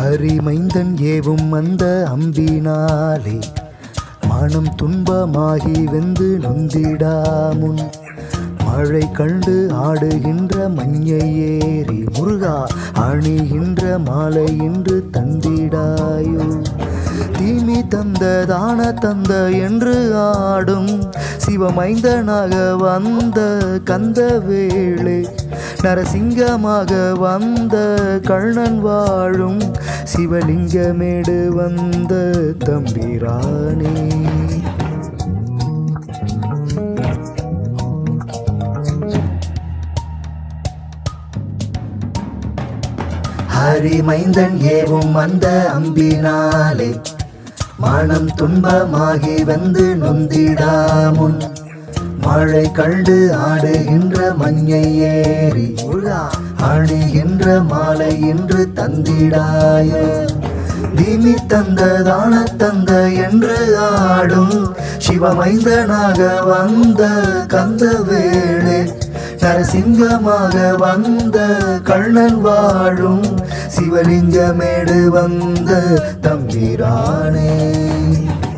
ஹரிமைந்தன் ஏவும் அந்த அம்பினாலே மனம் துன்பமாகி வெந்து நொந்திடாமுன் மழை கண்டு ஆடுகின்ற மஞ்சை ஏறி முருகா அணிகின்ற மாலை இன்று தந்திடாயோ தீமி தந்த தான தந்த என்று ஆடும் சிவமைந்தனாக வந்த கந்த வேளே நரசிங்கமாக வந்த கண்ணன் வாழும் சிவலிங்கமேடு வந்த தம்பிரானே ஹரிமைந்தன் ஏவும் அந்த அம்பினாலே மனம் துன்பமாகி வந்து நொந்திடாமுன் மழை கண்டு ஆடுகின்ற மஞ்சை ஏறி முருகா ஆடுகின்ற மாலை என்று தந்திடாயோ தீமி தந்த தான தந்த என்று ஆடும் சிவமைந்தனாக வந்த கந்த வேளே நரசிங்கமாக வந்த கண்ணன் வாழும் சிவலிங்கமேடு வந்த தம்பிரானே